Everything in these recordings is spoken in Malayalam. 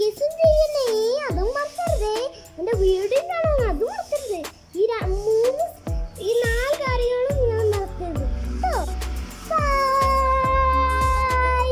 സർപ്രൈസും ചെയ്യണേ അതും മറക്കരുതേ എന്റെ വീടിനാണോ അതും മറക്കരുത് ഈ ര- മൂന്ന് ഈ നാല് കാര്യങ്ങളും ഞാൻ മറക്കരുത് കേട്ടോ ബൈ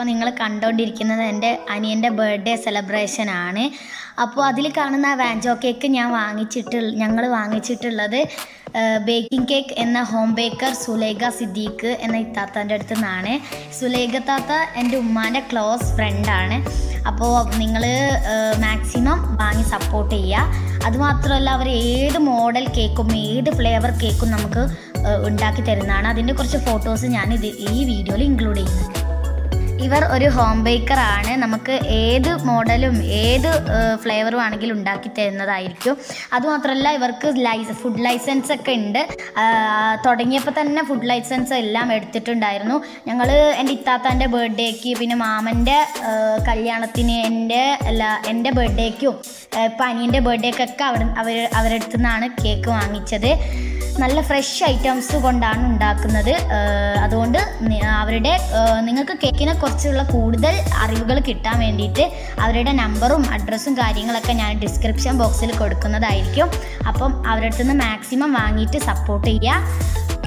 ഇപ്പോൾ നിങ്ങൾ കണ്ടുകൊണ്ടിരിക്കുന്നത് എൻ്റെ അനിയൻ്റെ ബർത്ത്ഡേ സെലിബ്രേഷൻ ആണ് അപ്പോൾ അതിൽ കാണുന്ന വാഞ്ചോ കേക്ക് ഞാൻ വാങ്ങിച്ചിട്ട് ഞങ്ങൾ വാങ്ങിച്ചിട്ടുള്ളത് ബേക്കിംഗ് കേക്ക് എന്ന ഹോം ബേക്കർ സുലേഖ സിദ്ദീഖ് എന്ന ഇത്താത്തൻ്റെ അടുത്ത് നിന്നാണ് സുലേഖ താത്ത എൻ്റെ ഉമ്മാൻ്റെ ക്ലോസ് ഫ്രണ്ടാണ് അപ്പോൾ നിങ്ങൾ മാക്സിമം വാങ്ങി സപ്പോർട്ട് ചെയ്യുക അതുമാത്രമല്ല അവർ ഏത് മോഡൽ കേക്കും ഏത് ഫ്ലേവർ കേക്കും നമുക്ക് ഏഹ്, ഉണ്ടാക്കി തരുന്നതാണ് അതിൻ്റെ കുറച്ച് ഫോട്ടോസ് ഞാൻ ഇത് ഈ വീഡിയോയിൽ ഇൻക്ലൂഡ് ചെയ്യുന്നുണ്ട് ഇവർ ഒരു ഹോം ബേക്കർ ആണ് നമുക്ക് ഏത് മോഡലും ഏത് ഫ്ലേവറും ആണെങ്കിലും ഉണ്ടാക്കി തരുന്നതായിരിക്കും അതുമാത്രമല്ല ഇവർക്ക് ലൈസ് ഫുഡ് ലൈസൻസ് ഒക്കെ ഉണ്ട് ആ, തുടങ്ങിയപ്പോൾ തന്നെ ഫുഡ് ലൈസൻസ് എല്ലാം എടുത്തിട്ടുണ്ടായിരുന്നു ഞങ്ങൾ എൻ്റെ ഇത്താത്താൻ്റെ ബർത്ത്ഡേക്ക് പിന്നെ മാമൻ്റെ കല്യാണത്തിന് എൻ്റെ അല്ല എൻ്റെ ബർത്ത്ഡേക്കും ഇപ്പം അനിയൻ്റെ ബർത്ത്ഡേക്കൊക്കെ അവർ അവർ അവരുടെ അടുത്തു നിന്നാണ് കേക്ക് വാങ്ങിച്ചത് നല്ല ഫ്രഷ് ഐറ്റംസ് കൊണ്ടാണ് ഉണ്ടാക്കുന്നത് ഏഹ് അതുകൊണ്ട് നി- അവരുടെ ഏഹ് നിങ്ങൾക്ക് കേക്കിനെ കുറിച്ചുള്ള കൂടുതൽ അറിവുകൾ കിട്ടാൻ വേണ്ടിയിട്ട് അവരുടെ നമ്പറും അഡ്രസ്സും കാര്യങ്ങളൊക്കെ ഞാൻ ഡിസ്ക്രിപ്ഷൻ ബോക്സിൽ കൊടുക്കുന്നതായിരിക്കും അപ്പം അവരുടെ അടുത്ത് നിന്ന് മാക്സിമം വാങ്ങിയിട്ട് സപ്പോർട്ട് ചെയ്യുക